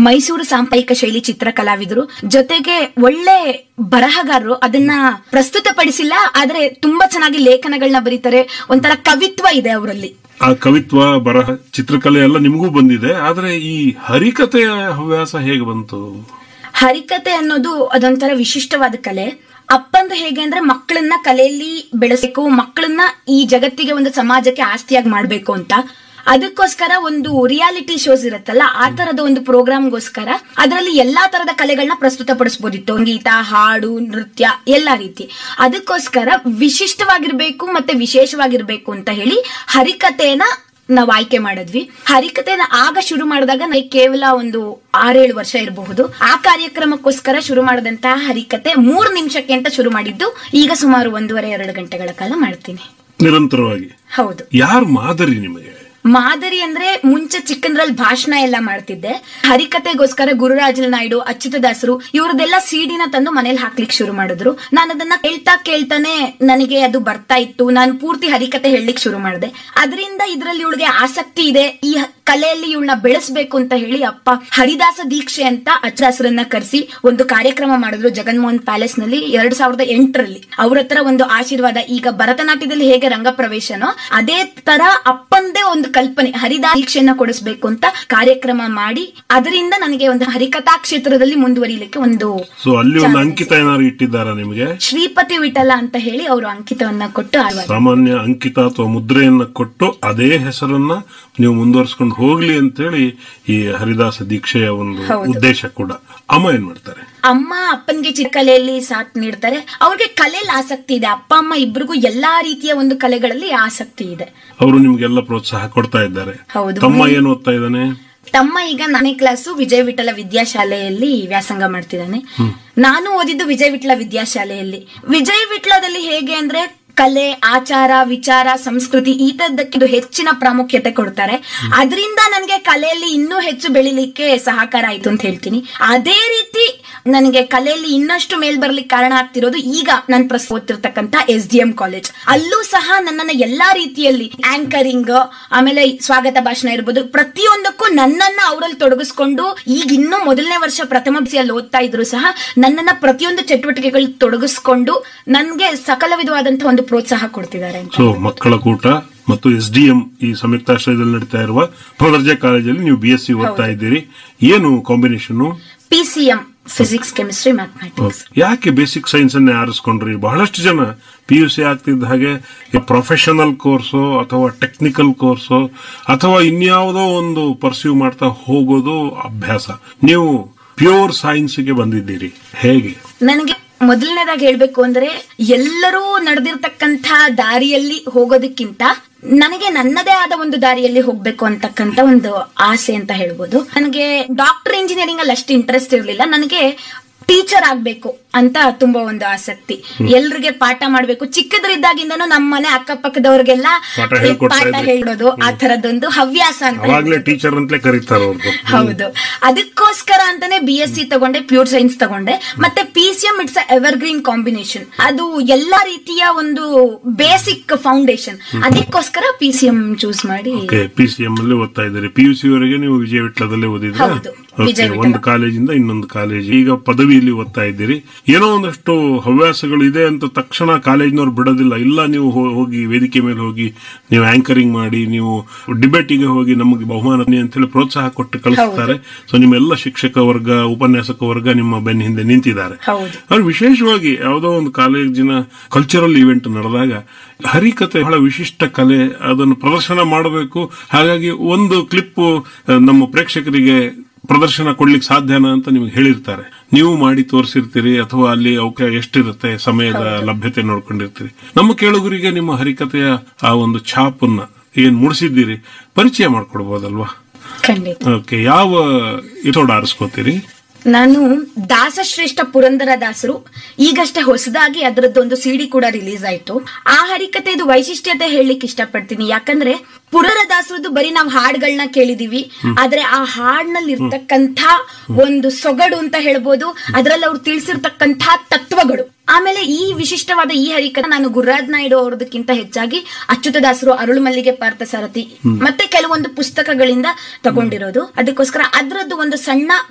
ಮೈಸೂರು ಸಾಂಪ್ರದಾಯಿಕ ಶೈಲಿ ಚಿತ್ರಕಲಾವಿದರು ಜೊತೆಗೆ ಒಳ್ಳೆ ಬರಹಗಾರರು ಅದನ್ನ ಪ್ರಸ್ತುತಪಡಿಸಿಲ್ಲ ಆದ್ರೆ ತುಂಬಾ ಚೆನ್ನಾಗಿ ಲೇಖನಗಳನ್ನ ಬರೀತಾರೆ ಒಂಥರ ಕವಿತ್ವ ಇದೆ ಅವರಲ್ಲಿ ಆ ಕವಿತ್ವ ಬರಹ ಚಿತ್ರಕಲೆ ಎಲ್ಲ ನಿಮಗೂ ಬಂದಿದೆ ಆದ್ರೆ ಈ ಹರಿಕತೆಯ ಹವ್ಯಾಸ ಹೇಗೆ ಬಂತು ಹರಿಕತೆ ಅನ್ನೋದು ಅದೊಂಥರ ವಿಶಿಷ್ಟವಾದ ಕಲೆ ಅಪ್ಪಂದು ಹೇಗೆ ಅಂದ್ರೆ ಮಕ್ಕಳನ್ನ ಕಲೆಯಲ್ಲಿ ಬೆಳೆಸಬೇಕು ಮಕ್ಕಳನ್ನ ಈ ಜಗತ್ತಿಗೆ ಒಂದು ಸಮಾಜಕ್ಕೆ ಆಸ್ತಿಯಾಗಿ ಮಾಡ್ಬೇಕು ಅಂತ ಅದಕ್ಕೋಸ್ಕರ ಒಂದು ರಿಯಾಲಿಟಿ ಶೋಸ್ ಇರುತ್ತಲ್ಲ ಆ ತರದ ಒಂದು ಪ್ರೋಗ್ರಾಮ್ಗೋಸ್ಕರ ಅದರಲ್ಲಿ ಎಲ್ಲಾ ತರದ ಕಲೆಗಳನ್ನ ಪ್ರಸ್ತುತಪಡಿಸಬಹುದಿತ್ತು ಸಂಗೀತ ಹಾಡು ನೃತ್ಯ ಎಲ್ಲಾ ರೀತಿ ಅದಕ್ಕೋಸ್ಕರ ವಿಶಿಷ್ಟವಾಗಿರ್ಬೇಕು ಮತ್ತೆ ವಿಶೇಷವಾಗಿರ್ಬೇಕು ಅಂತ ಹೇಳಿ ಹರಿಕತೆನ ನಾವು ಆಯ್ಕೆ ಮಾಡಿದ್ವಿ ಹರಿಕತೆನ ಆಗ ಶುರು ಮಾಡಿದಾಗ ನನಗೆ ಕೇವಲ ಒಂದು ಆರೇಳು ವರ್ಷ ಇರಬಹುದು ಆ ಕಾರ್ಯಕ್ರಮಕ್ಕೋಸ್ಕರ ಶುರು ಮಾಡಿದಂತಹ ಹರಿಕತೆ ಮೂರು ನಿಮಿಷಕ್ಕೆ ಅಂತ ಶುರು ಮಾಡಿದ್ದು ಈಗ ಸುಮಾರು ಒಂದೂವರೆ ಎರಡು ಗಂಟೆಗಳ ಕಾಲ ಮಾಡ್ತೀನಿ ನಿರಂತರವಾಗಿ ಹೌದು ಯಾರು ಮಾದರಿ ನಿಮಗೆ ಮಾದರಿ ಅಂದ್ರೆ ಮುಂಚೆ ಚಿಕ್ಕಂದ್ರಲ್ಲಿ ಭಾಷಣ ಎಲ್ಲ ಮಾಡ್ತಿದ್ದೆ ಹರಿಕತೆಗೋಸ್ಕರ ಗುರುರಾಜಲ್ ನಾಯ್ಡು ಅಚ್ಯುತದಾಸರು ಇವ್ರದೆಲ್ಲ ಸಿಡಿನ ತಂದು ಮನೇಲಿ ಹಾಕ್ಲಿಕ್ಕೆ ಶುರು ಮಾಡಿದ್ರು ನಾನು ಅದನ್ನ ಕೇಳ್ತಾ ಕೇಳ್ತಾನೆ ನನಗೆ ಅದು ಬರ್ತಾ ಇತ್ತು ನಾನು ಪೂರ್ತಿ ಹರಿಕತೆ ಹೇಳಲಿಕ್ಕೆ ಶುರು ಮಾಡಿದೆ ಅದರಿಂದ ಇದ್ರಲ್ಲಿ ಇವಳಿಗೆ ಆಸಕ್ತಿ ಇದೆ ಈ ಹ- ಕಲೆಯಲ್ಲಿ ಇವಳನ್ನ ಬೆಳೆಸ್ಬೇಕು ಅಂತ ಹೇಳಿ ಅಪ್ಪ ಹರಿದಾಸ ದೀಕ್ಷೆ ಅಂತ ಅಚ್ಚದಾಸರನ್ನ ಕರೆಸಿ ಒಂದು ಕಾರ್ಯಕ್ರಮ ಮಾಡಿದ್ರು ಜಗನ್ಮೋಹನ್ ಪ್ಯಾಲೇಸ್ ನಲ್ಲಿ ಎರಡ್ ಸಾವಿರದ ಎಂಟರಲ್ಲಿ ಅವ್ರ ಹತ್ರ ಒಂದು ಆಶೀರ್ವಾದ ಈಗ ಭರತನಾಟ್ಯದಲ್ಲಿ ಹೇಗೆ ರಂಗಪ್ರವೇಶನೋ ಅದೇ ತರ ಅಪ್ಪಂದೇ ಒಂದು ಕಲ್ಪನೆ ಹರಿದಾಸ ದೀಕ್ಷೆಯನ್ನ ಕೊಡಿಸ್ಬೇಕು ಅಂತ ಕಾರ್ಯಕ್ರಮ ಮಾಡಿ ಅದರಿಂದ ನನಗೆ ಒಂದು ಹರಿಕಥಾ ಕ್ಷೇತ್ರದಲ್ಲಿ ಮುಂದುವರಿಲಿಕ್ಕೆ ಒಂದು ಸೊ ಅಲ್ಲಿ ಒಂದು ಅಂಕಿತ ಏನಾದ್ರು ಇಟ್ಟಿದ್ದಾರಾ ನಿಮಗೆ ಶ್ರೀಪತಿ ವಿಠಲ ಅಂತ ಹೇಳಿ ಅವರು ಅಂಕಿತವನ್ನ ಕೊಟ್ಟು ಆಳ್ವಾರ ಸಾಮಾನ್ಯ ಅಂಕಿತ ಅಥವಾ ಮುದ್ರೆಯನ್ನ ಕೊಟ್ಟು ಅದೇ ಹೆಸರನ್ನ ನೀವು ಮುಂದುವರ್ಸ್ಕೊಂಡು ಹೋಗ್ಲಿ ಅಂತೇಳಿ ಈ ಹರಿದಾಸ ದೀಕ್ಷೆಯ ಒಂದು ಹೌದು. ಉದ್ದೇಶ ಕೂಡ ಅಮ್ಮ ಏನ್ ಮಾಡ್ತಾರೆ ಅಮ್ಮ ಅಪ್ಪನ್ಗೆ ಚಿತ್ರಕಲೆಯಲ್ಲಿ ಸಾಥ್ ನೀಡ್ತಾರೆ ಅವ್ರಿಗೆ ಕಲೆಯಲ್ಲಿ ಆಸಕ್ತಿ ಇದೆ ಅಪ್ಪ ಅಮ್ಮ ಇಬ್ರಿಗೂ ಎಲ್ಲಾ ರೀತಿಯ ಒಂದು ಕಲೆಗಳಲ್ಲಿ ಆಸಕ್ತಿ ಇದೆ ಅವರು ನಿಮ್ಗೆಲ್ಲ ಪ್ರೋತ್ಸಾಹ ಕೊಡ್ತಾ ಇದ್ದಾರೆ ಹೌದು. ತಮ್ಮ ಏನ್ ಓದ್ತಾ ಇದ್ದಾನೆ ತಮ್ಮ ಈಗ ನಾನೇ ಕ್ಲಾಸು ವಿಜಯ ವಿಠಲ ವಿದ್ಯಾಶಾಲೆಯಲ್ಲಿ ವ್ಯಾಸಂಗ ಮಾಡ್ತಿದ್ದಾನೆ ನಾನು ಓದಿದ್ದು ವಿಜಯ ವಿಠಲ ವಿದ್ಯಾಶಾಲೆಯಲ್ಲಿ ವಿಜಯ ವಿಠಲದಲ್ಲಿ ಹೇಗೆ ಅಂದ್ರೆ ಕಲೆ ಆಚಾರ ವಿಚಾರ ಸಂಸ್ಕೃತಿ ಈ ತರದಕ್ಕೆ ಇದು ಹೆಚ್ಚಿನ ಪ್ರಾಮುಖ್ಯತೆ ಕೊಡ್ತಾರೆ ಅದರಿಂದ ನನಗೆ ಕಲೆಯಲ್ಲಿ ಇನ್ನೂ ಹೆಚ್ಚು ಬೆಳಿಲಿಕ್ಕೆ ಸಹಕಾರ ಆಯ್ತು ಅಂತ ಹೇಳ್ತೀನಿ ಅದೇ ರೀತಿ ನನಗೆ ಕಲೆಯಲ್ಲಿ ಇನ್ನಷ್ಟು ಮೇಲ್ ಬರ್ಲಿಕ್ಕೆ ಕಾರಣ ಆಗ್ತಿರೋದು ಈಗ ನಾನು ಪ್ರಸ್ತುತ ಓದ್ತಿರ್ತಕ್ಕಂಥ ಎಸ್ ಡಿ ಎಂ ಕಾಲೇಜ್ ಅಲ್ಲೂ ಸಹ ನನ್ನನ್ನ ಎಲ್ಲಾ ರೀತಿಯಲ್ಲಿ ಆಂಕರಿಂಗ್ ಆಮೇಲೆ ಸ್ವಾಗತ ಭಾಷಣ ಇರ್ಬೋದು ಪ್ರತಿಯೊಂದಕ್ಕೂ ನನ್ನನ್ನ ಅವರಲ್ಲಿ ತೊಡಗಿಸ್ಕೊಂಡು ಈಗ ಇನ್ನೂ ಮೊದಲನೇ ವರ್ಷ ಪ್ರಥಮ ಬಿಸಿಯಲ್ಲಿ ಓದ್ತಾ ಇದ್ರು ಸಹ ನನ್ನನ್ನ ಪ್ರತಿಯೊಂದು ಚಟುವಟಿಕೆಗಳು ತೊಡಗಿಸ್ಕೊಂಡು ನನ್ಗೆ ಸಕಲ ವಿಧವಾದಂತಹ ಒಂದು ಪ್ರೋತ್ಸಾಹ ಕೊಡ್ತಿದ್ದಾರೆ ಅಂತ ಸೊ ಮಕ್ಕಳ ಕೂಟ ಮತ್ತು ಎಸ್ ಡಿ ಎಂ ಈ ಸಂಯುಕ್ತಾಶ್ರಯದಲ್ಲಿ ನಡೀತಾ ಇರುವ ಪ್ರದರ್ಜೆ ಕಾಲೇಜಲ್ಲಿ ನೀವು ಬಿ ಎಸ್ ಸಿ ಓದ್ತಾ ಇದ್ದೀರಿ ಏನು combination P C M physics chemistry mathematics ಯಾಕೆ ಬೇಸಿಕ್ ಸೈನ್ಸ್ ಅನ್ನೇ ಆರಿಸ್ಕೊಂಡ್ರಿ ಬಹಳಷ್ಟು ಜನ ಪಿ ಯು ಸಿ ಆಗ್ತಿದ್ದ ಹಾಗೆ ಪ್ರೊಫೆಷನಲ್ ಕೋರ್ಸು ಅಥವಾ ಟೆಕ್ನಿಕಲ್ ಕೋರ್ಸು ಅಥವಾ ಇನ್ಯಾವುದೋ ಒಂದು ಪರ್ಸ್ಯೂ ಮಾಡ್ತಾ ಹೋಗೋದು ಅಭ್ಯಾಸ ನೀವು ಪ್ಯೂರ್ ಸೈನ್ಸ್ಗೆ ಬಂದಿದ್ದೀರಿ ಹೇಗೆ ನನಗೆ ಮೊದಲನೇದಾಗಿ ಹೇಳ್ಬೇಕು ಅಂದ್ರೆ ಎಲ್ಲರೂ ನಡೆದಿರ್ತಕ್ಕಂಥ ದಾರಿಯಲ್ಲಿ ಹೋಗೋದಕ್ಕಿಂತ ನನಗೆ ನನ್ನದೇ ಆದ ಒಂದು ದಾರಿಯಲ್ಲಿ ಹೋಗ್ಬೇಕು ಅಂತಕ್ಕಂತ ಒಂದು ಆಸೆ ಅಂತ ಹೇಳ್ಬೋದು ನನಗೆ ಡಾಕ್ಟರ್ ಇಂಜಿನಿಯರಿಂಗ್ ಅಲ್ಲಿ ಅಷ್ಟು ಇಂಟ್ರೆಸ್ಟ್ ಇರಲಿಲ್ಲ ನನಗೆ ಟೀಚರ್ ಆಗ್ಬೇಕು ಅಂತ ತುಂಬಾ ಒಂದು ಆಸಕ್ತಿ ಎಲ್ರಿಗೆ ಪಾಠ ಮಾಡ್ಬೇಕು ಚಿಕ್ಕದ್ರಿದ್ದಾಗಿಂದನೂ ನಮ್ಮ ಮನೆ ಅಕ್ಕಪಕ್ಕದವ್ರಿಗೆಲ್ಲ ಪಾಠ ಹೇಳ್ಕೊಡ್ತಾ ಪಾಠ ಇದ್ರಿ. ಹೇಳೋದು ಆ ತರದೊಂದು ಹವ್ಯಾಸ ಅಂತ ಅವಾಗ್ಲೇ ಟೀಚರ್ ಅಂತಲೇ ಕರೀತಾರೆ ಅವ್ರದ್ದು ಹೌದು ಅದಕ್ಕೋಸ್ಕರ ಅಂತಾನೆ ಬಿ ಎಸ್ ಸಿ ತಗೊಂಡೆ ಪ್ಯೂರ್ ಸೈನ್ಸ್ ತಗೊಂಡೆ ಮತ್ತೆ P C M it's evergreen combination ಅದು ಎಲ್ಲಾ ರೀತಿಯ ಒಂದು ಬೇಸಿಕ್ ಫೌಂಡೇಶನ್ ಅದಕ್ಕೋಸ್ಕರ ಪಿ ಸಿ ಎಂ ಚೂಸ್ ಮಾಡಿ ಓಕೆ ಪಿ ಸಿ ಎಂ ಅಲ್ಲಿ ಓದ್ತಾ ಇದ್ದೀರಿ ಪಿ ಯು ಸಿ ವರೆಗೆ ನೀವು ವಿಜಯ ವಿಟ್ಲದಲ್ಲೇ ಓದಿದ್ರೆ ಹೌದು, ವಿಜಯ ವಿಠಲ. ಒಂದು ಕಾಲೇಜಿಂದ ಇನ್ನೊಂದು ಕಾಲೇಜ್ ಈಗ ಪದವಿಯಲ್ಲಿ ಓದ್ತಾ ಇದ್ದೀರಿ ಏನೋ ಒಂದಷ್ಟು ಹವ್ಯಾಸಗಳು ಇದೆ ಅಂತ ತಕ್ಷಣ ಕಾಲೇಜಿನವ್ರು ಬಿಡೋದಿಲ್ಲ ಇಲ್ಲ ನೀವು ಹೋ- ಹೋಗಿ ವೇದಿಕೆ ಮೇಲೆ ಹೋಗಿ ನೀವು ಆಂಕರಿಂಗ್ ಮಾಡಿ ನೀವು ಡಿಬೇಟಿಗೆ ಹೋಗಿ ನಮಗೆ ಬಹುಮಾನ ಬನ್ನಿ ಅಂತ ಹೇಳಿ ಪ್ರೋತ್ಸಾಹ ಕೊಟ್ಟು ಕಳಿಸ್ತಾರೆ ಸೊ ನಿಮ್ಮೆಲ್ಲ ಶಿಕ್ಷಕ ವರ್ಗ ಉಪನ್ಯಾಸಕ ವರ್ಗ ನಿಮ್ಮ ಬೆನ್ನ ಹಿಂದೆ ನಿಂತಿದ್ದಾರೆ ಹೌದು. ಅವ್ರು ವಿಶೇಷವಾಗಿ ಯಾವುದೋ ಒಂದು ಕಾಲೇಜಿನ ಕಲ್ಚರಲ್ ಇವೆಂಟ್ ನಡೆದಾಗ ಹರಿಕತೆ ಬಹಳ ವಿಶಿಷ್ಟ ಕಲೆ ಅದನ್ನು ಪ್ರದರ್ಶನ ಮಾಡಬೇಕು ಹಾಗಾಗಿ ಒಂದು ಕ್ಲಿಪ್ ನಮ್ಮ ಪ್ರೇಕ್ಷಕರಿಗೆ ಪ್ರದರ್ಶನ ಕೊಡ್ಲಿಕ್ಕೆ ಸಾಧ್ಯನಾ ಅಂತ ನಿಮಗೆ ಹೇಳಿರ್ತಾರೆ ನೀವು ಮಾಡಿ ತೋರಿಸಿರ್ತೀರಿ ಅಥವಾ ಅಲ್ಲಿ ಅವಕಾಶ ಎಷ್ಟಿರುತ್ತೆ ಸಮಯದ ಲಭ್ಯತೆ ನೋಡ್ಕೊಂಡಿರ್ತೀರಿ ನಮ್ಮ ಕೇಳುಗರಿಗೆ ನಿಮ್ಮ ಹರಿಕತೆಯ ಆ ಒಂದು ಛಾಪನ್ನ ಏನ್ ಮೂಡಿಸಿದ್ದೀರಿ ಪರಿಚಯ ಮಾಡ್ಕೊಡ್ಬೋದಲ್ವಾ ಖಂಡಿತ ಓಕೆ ಯಾವ ಎಪಿಸೋಡ್ ಆರಿಸ್ಕೋತೀರಿ ನಾನು ದಾಸಶ್ರೇಷ್ಠ ಪುರಂದರ ದಾಸರು ಈಗಷ್ಟೇ ಹೊಸದಾಗಿ ಅದರದ್ದೊಂದು ಸಿಡಿ ಕೂಡ ರಿಲೀಸ್ ಆಯ್ತು ಆ ಹರಿಕತೆದು ವೈಶಿಷ್ಟ್ಯತೆ ಹೇಳಲಿಕ್ಕೆ ಇಷ್ಟಪಡ್ತೀನಿ ಯಾಕಂದ್ರೆ ಪುರಂದರ ದಾಸರದ್ದು ಬರೀ ನಾವು ಹಾಡ್ಗಳನ್ನ ಕೇಳಿದೀವಿ ಆದ್ರೆ ಆ ಹಾಡ್ನಲ್ಲಿ ಇರ್ತಕ್ಕಂಥ ಒಂದು ಸೊಗಡು ಅಂತ ಹೇಳ್ಬೋದು ಅದ್ರಲ್ಲಿ ಅವ್ರು ತಿಳಿಸಿರ್ತಕ್ಕಂಥ ತತ್ವಗಳು ಆಮೇಲೆ ಈ ವಿಶಿಷ್ಟವಾದ ಈ ಹರಿಕತೆ ನಾನು ಗುರುರಾಜ್ ನಾಯ್ಡು ಅವ್ರದಕ್ಕಿಂತ ಹೆಚ್ಚಾಗಿ ಅಚ್ಯುತದಾಸರು ಅರುಳು ಮಲ್ಲಿಗೆ ಪಾರ್ಥ ಸಾರಥಿ ಮತ್ತೆ ಕೆಲವೊಂದು ಪುಸ್ತಕಗಳಿಂದ ತಗೊಂಡಿರೋದು ಅದಕ್ಕೋಸ್ಕರ ಅದರದ್ದು ಒಂದು ಸಣ್ಣ